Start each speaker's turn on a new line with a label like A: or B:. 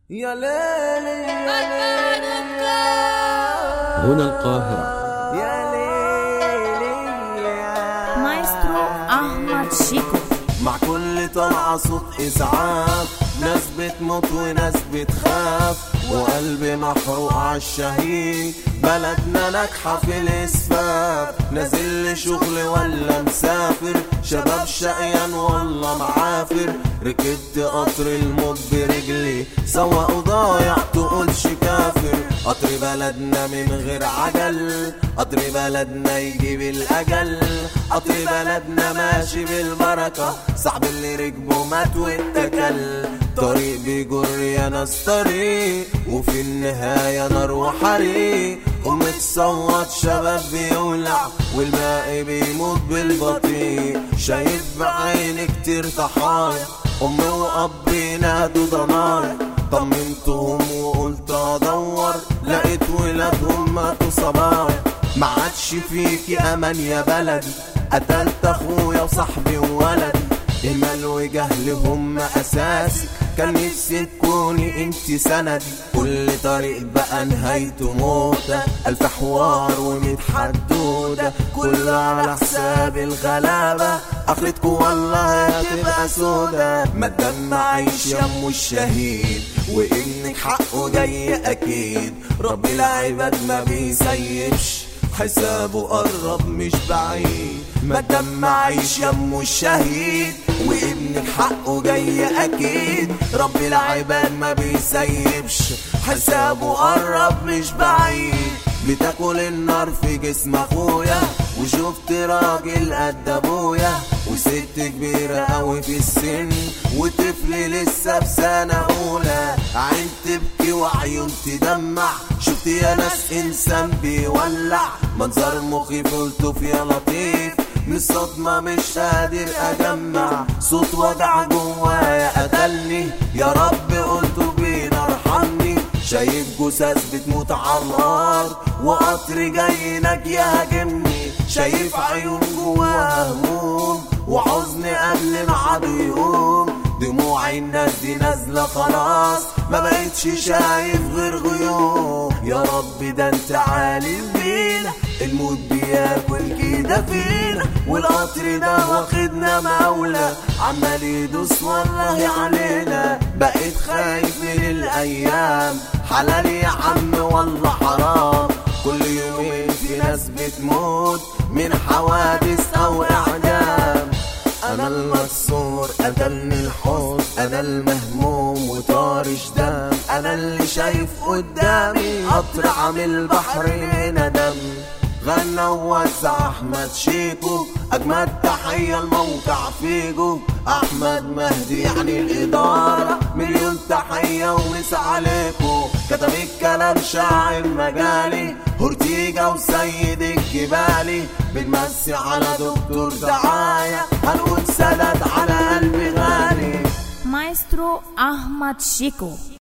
A: يا ليلي
B: هنا القاهرة
A: يا ليلي
C: مايسترو أحمد شيكو
A: مع كل طلعة صوت إسعاف ناس بتموت وناس بتخاف وقلبي محروق عالشهيد بلدنا ناجحة في الإسفاف نازل لشغل ولا مسافر شباب شقيان والله معافر ركبت قطر الموت برجلي سواق ضايع تقولش كافر قطر بلدنا من غير عجل قطر بلدنا يجيب الأجل قطر بلدنا ماشي بالبركة صاحب اللي ركبه مات واتكل طريق بيجر يا ناس طريق وفي النهاية نار وحريق قوم تصوت شباب بيولع والباقي بيموت بالبطيء شايف بعيني كتير ضحايا أمي وأبي نادوا ضنايا طمنتهم وقلت أدور لقيت ولادهم ماتوا صبايا ما عادش فيكي أمان يا بلدي قتلت أخويا وصاحبي وولدي إيمان وجهل هم أساسي كان نفسي تكوني انت سندي كل طريق بقى نهايته موتة ألف حوار وميت حدودة كله على حساب الغلابة آخرتكوا والله هتبقى سودا ما تدمعيش يا أم الشهيد وابنك حقه جاي أكيد رب العباد ما بيسيبش حسابه قرب مش بعيد ما تدمعيش يا ام الشهيد وابنك حقه جاي اكيد رب العباد ما بيسيبش حسابه قرب مش بعيد بتاكل النار في جسم اخويا وشفت راجل قد ابويا وست كبيرة قوي في السن وطفل لسه في سنة أولى عين تبكي وعيون تدمع شفت يا ناس إنسان بيولع منظر مخيف قلت يا لطيف من الصدمة مش قادر أجمع صوت وجع جوايا قتلني يا رب قلت بينا ارحمني شايف جثث بتموت على الأرض وقطر جاي ناجي يهاجمني شايف عيون جواها هموم وحزن قبل العدو يقوم دموع الناس دي نازلة خلاص ما بقتش شايف غير غيوم يا رب ده انت عالم بينا الموت بياكل كده فينا والقطر ده واخدنا مولى عمال يدوس والله علينا بقيت خايف من الايام حلال يا عم والله حرام كل يومين في ناس بتموت من حوادث او اعدام انا المكسور قتلني الحزن انا المهموم وطارش دم انا اللي شايف قدامي قطر عامل بحر من دم غنى ووزع احمد شيكو اجمد تحيه الموقع فيجو احمد مهدي يعني الاداره مليون تحيه ومس عليكو كتب الكلام شاعر مجالي هورتيجا وسيد الجبالي بنمسي على دكتور دعايه هنقول سدد على قلبي غالي
C: مايسترو أحمد شيكو